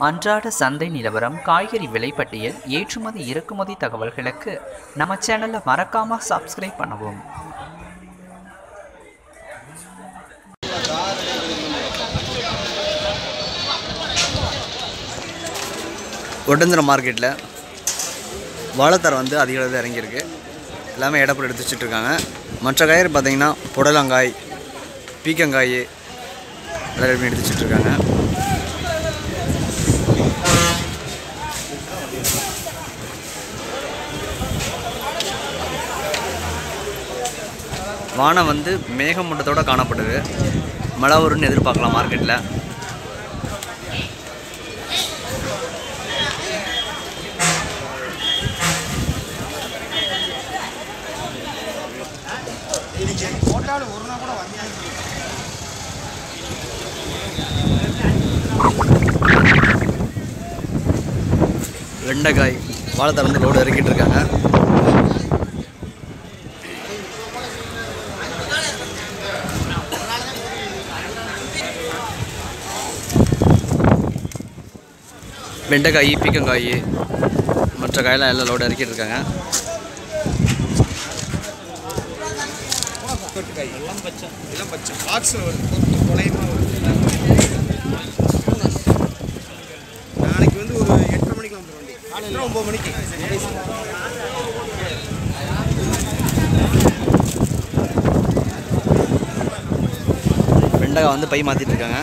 அன்றாட சந்தை நிலவரம் காய்கறி விலைப்பட்டியல் ஏற்றுமதி இறக்குமதி தகவல்களுக்கு நம்ம சேனலை மறக்காம சப்ஸ்கிரைப் பண்ணவும் ஒட்டஞ்சரம் மார்க்கெட்டில் வாழைத்தரம் வந்து அதிக அளவில் இறங்கியிருக்கு எல்லாமே இடப்பட எடுத்து வச்சுட்டு இருக்காங்க மற்ற காய்கறி பார்த்தீங்கன்னா புடலங்காய் பீக்கங்காய் எல்லாமே எடுத்து வச்சுட்டு இருக்காங்க வானம் வந்து மேகமூட்டத்தோட காணப்படுது மழை வரும்னு எதிர்பார்க்கலாம் மார்க்கெட்டில் வெண்டைக்காய் வாழைத்தரம் வந்து லோடு இறக்கிட்டு இருக்காங்க வெண்டைக்காய் பீக்கங்காய் மற்ற காயெல்லாம் எல்லாம் லோடு இறக்கிட்டு இருக்காங்க இதெல்லாம் பச்சை பாக்ஸில் வருது கொத்து குலையமாக வருது நாளைக்கு வந்து ஒரு எட்டரை மணிக்கு வந்துடும் வண்டி காலையில் ஒம்பது மணிக்கு வெண்டைக்காய் வந்து பை மாற்றிட்டு இருக்காங்க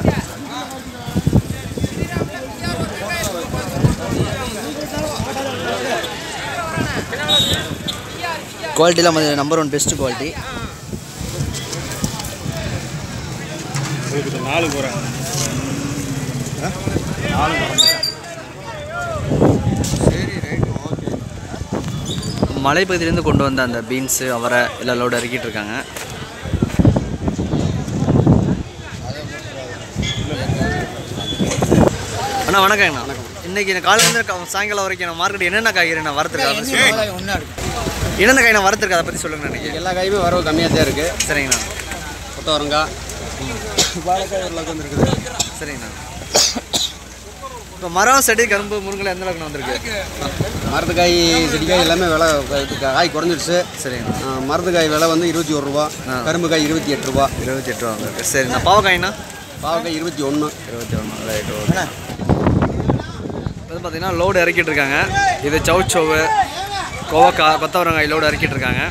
குவாலிட்டிலாம் நம்பர் ஒன் பெஸ்ட் குவாலிட்டி நாலு போகிறாங்க சரி ரைட்டு ஓகே மலைப்பகுதியிலேருந்து கொண்டு வந்த அந்த பீன்ஸு அவரை எல்லாம் லோடு இறக்கிட்டு இருக்காங்க அண்ணா வணக்கங்கண்ணா வணக்கம் இன்னைக்கு இந்த காலையிலேருந்து க- சாயங்காலம் வரைக்கும் நான் மார்க்கெட் என்னென்ன காய்கறி நான் வரத்துருக்கா அதை சொல்லுங்க. ஒன்றா இருக்கு என்னென்ன காய் நான் வரத்துருக்கு அதை பற்றி சொல்லுங்க இன்னைக்கு எல்லா காயுமே வரவு கம்மியாக தான் இருக்குது சரிங்கண்ணா கொத்தவரங்காய் வாழைக்காய் ஓரளவுக்கு வந்துருக்குது சரிங்கண்ணா இப்போ மரம் செடி கரும்பு முருங்கை எந்த அளவுக்கு வந்திருக்கு மரத்துக்காய் செடிக்காய் எல்லாமே விலை இது காய் குறைஞ்சிருச்சு சரிங்கண்ணா ஆ, மரத்துக்காய் விலை வந்து இருபத்தி ஒரு ரூபா ஆ. கரும்பு காய் இருபத்தி எட்டு ரூபா இருபத்தி எட்டு ரூபா வந்திருக்கு சரிண்ணா பாவக்காய்ண்ணா பாவக்காய் இருபத்தி ஒன்று இருபத்தி ஒன்று ரைட் ஓகே வந்து பார்த்தீங்கன்னா லோடு இறக்கிட்டு இருக்காங்க இது சவுச்சோவு கோவக்காய் கொத்தவரங்காய் லோடு இறக்கிட்டு இருக்காங்க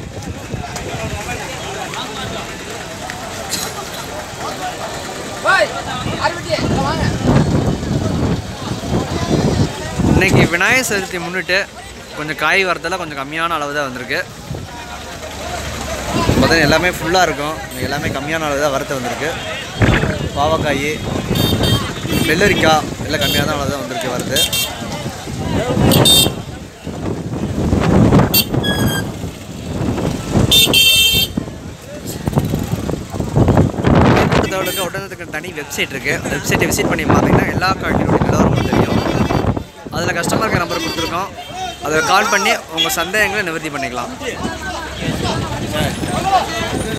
இன்னைக்கு விநாயகர் சதுர்த்தி முன்னிட்டு கொஞ்சம் காய் வரதெல்லாம் கொஞ்சம் கம்மியான அளவு தான் வந்திருக்கு பார்த்தீங்கன்னா எல்லாமே ஃபுல்லாக இருக்கும் இன்னைக்கு எல்லாமே கம்மியான அளவு தான் வரத்து வந்திருக்கு பாவக்காய் வெள்ளரிக்காய் எல்லாம் கம்மியாக தான் அளவு தான் வந்திருக்கு வருது பொறுத்தவரைக்கும் உடனத்துக்கு தனி வெப்சைட் இருக்குது வெப்சைட்டை விசிட் பண்ணி பார்த்தீங்கன்னா எல்லா காய்கறியோட நிலவரமும் தெரியும் அதில் கஸ்டமருக்கு நம்பர் கொடுத்துருக்கோம் அதை கால் பண்ணி உங்கள் சந்தேகங்களை நிவர்த்தி பண்ணிக்கலாம்